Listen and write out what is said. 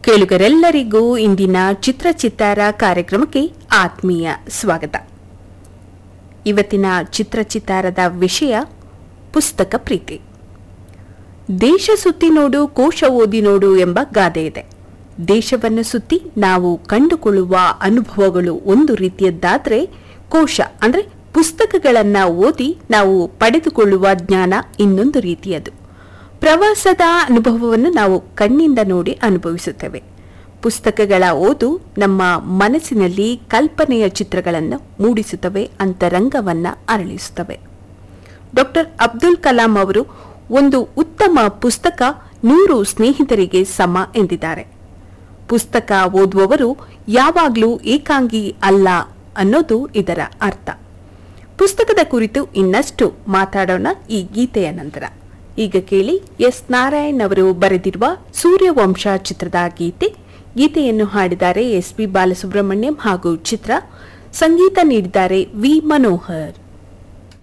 ಕೇಳುಗರೆಲ್ಲರಿಗೂ ಇಂದಿನ ಚಿತ್ರ ಚಿತ್ತಾರ ಕಾರ್ಯಕ್ರಮಕ್ಕೆ ಆತ್ಮೀಯ ಸ್ವಾಗತ ಇವತ್ತಿನ ಚಿತ್ರ ಚಿತ್ತಾರದ ವಿಷಯ ಪುಸ್ತಕ ಪ್ರೀತಿ ದೇಶ ಸುತ್ತಿ ನೋಡು ಕೋಶ ಓದಿ ನೋಡು ಎಂಬ ಗಾದೆ ಇದೆ ದೇಶವನ್ನು ಸುತ್ತಿ ನಾವು ಕಂಡುಕೊಳ್ಳುವ ಅನುಭವಗಳು ಒಂದು ರೀತಿಯದ್ದಾದ್ರೆ ಕೋಶ ಅಂದ್ರೆ ಪುಸ್ತಕಗಳನ್ನ ಓದಿ ನಾವು ಪಡೆದುಕೊಳ್ಳುವ ಜ್ಞಾನ ಇನ್ನೊಂದು ರೀತಿಯದು ಪ್ರವಾಸದ ಅನುಭವವನ್ನು ನಾವು ಕಣ್ಣಿಂದ ನೋಡಿ ಅನುಭವಿಸುತ್ತೇವೆ ಪುಸ್ತಕಗಳ ಓದು ನಮ್ಮ ಮನಸ್ಸಿನಲ್ಲಿ ಕಲ್ಪನೆಯ ಚಿತ್ರಗಳನ್ನು ಮೂಡಿಸುತ್ತವೆ ಅಂತರಂಗವನ್ನ ಅರಳಿಸುತ್ತವೆ ಡಾಕ್ಟರ್ ಅಬ್ದುಲ್ ಕಲಾಂ ಅವರು ಒಂದು ಉತ್ತಮ ಪುಸ್ತಕ ನೂರು ಸ್ನೇಹಿತರಿಗೆ ಸಮ ಎಂದಿದ್ದಾರೆ ಪುಸ್ತಕ ಓದುವವರು ಯಾವಾಗಲೂ ಏಕಾಂಗಿ ಅಲ್ಲ ಅನ್ನೋದು ಇದರ ಅರ್ಥ ಪುಸ್ತಕದ ಕುರಿತು ಇನ್ನಷ್ಟು ಮಾತಾಡೋಣ ಈ ಗೀತೆಯ ನಂತರ ಈಗ ಕೇಳಿ ಎಸ್ ನಾರಾಯಣ್ ಅವರು ಬರೆದಿರುವ ಸೂರ್ಯವಂಶ ಚಿತ್ರದ ಗೀತೆ ಗೀತೆಯನ್ನು ಹಾಡಿದ್ದಾರೆ ಎಸ್ ಪಿ ಬಾಲಸುಬ್ರಹ್ಮಣ್ಯಂ ಹಾಗೂ ಚಿತ್ರ ಸಂಗೀತ ನೀಡಿದ್ದಾರೆ ವಿ ಮನೋಹರ್